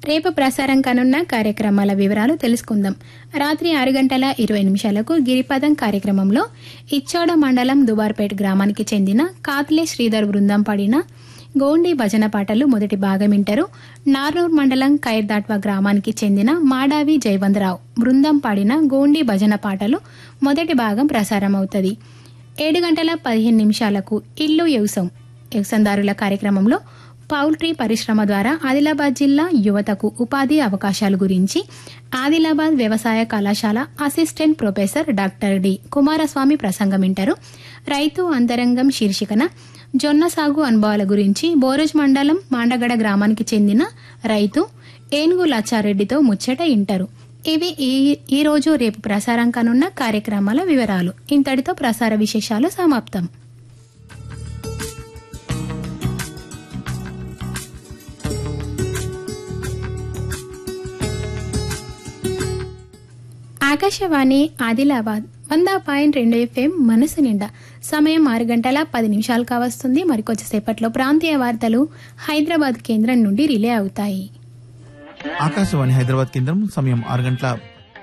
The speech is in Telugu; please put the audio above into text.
రేపు ప్రసారం కానున్న కార్యక్రమాల వివరాలు తెలుసుకుందాం రాత్రి ఆరు గంటల ఇరవై నిమిషాలకు గిరిపదం కార్యక్రమంలో ఇచ్చాడ మండలం దుబార్పేట గ్రామానికి చెందిన కాత్లే శ్రీధర్ బృందం పాడిన గోండి భజన పాటలు మొదటి భాగం వింటారు నార్నూర్ మండలం కైర్దాట్వా గ్రామానికి చెందిన మాడావి జయవంతరావు బృందం పాడిన గోండి భజన పాటలు మొదటి భాగం ప్రసారం అవుతుంది ఏడు గంటల పదిహేను నిమిషాలకు ఇల్లు వ్యవసం వ్యవసాయదారుల కార్యక్రమంలో పౌల్ట్రీ పరిశ్రమ ద్వారా ఆదిలాబాద్ జిల్లా యువతకు ఉపాధి అవకాశాల గురించి ఆదిలాబాద్ వ్యవసాయ కళాశాల assistant professor doctor D Kumaraswamy ప్రసంగం వింటారు రైతు అంతరంగం శీర్షికన జొన్న సాగు అనుభవాల గురించి బోరజ్ మండలం మాండగడ గ్రామానికి చెందిన రైతు ఏనుగు లచ్చారెడ్డితో ముచ్చట ఇంటారు ఇవి ఈ ఈ రోజు రేపు ప్రసారం కానున్న కార్యక్రమాల వివరాలు ఇంతటితో ప్రసార విశేషాలు సమాప్తం ఆకాశవాణి ఆదిలాబాద్ వంద పాయింట్ రెండు ఎఫ్ఎం మనసు నిండా సమయం ఆరు గంటల పది నిమిషాలు కావస్తుంది మరికొద్దిసేపట్లో ప్రాంతీయ వార్తలు హైదరాబాద్ కేంద్రం నుండి రిలే అవుతాయి ఆకాశవాణి హైదరాబాద్ కేంద్రం సమయం ఆరు గంటల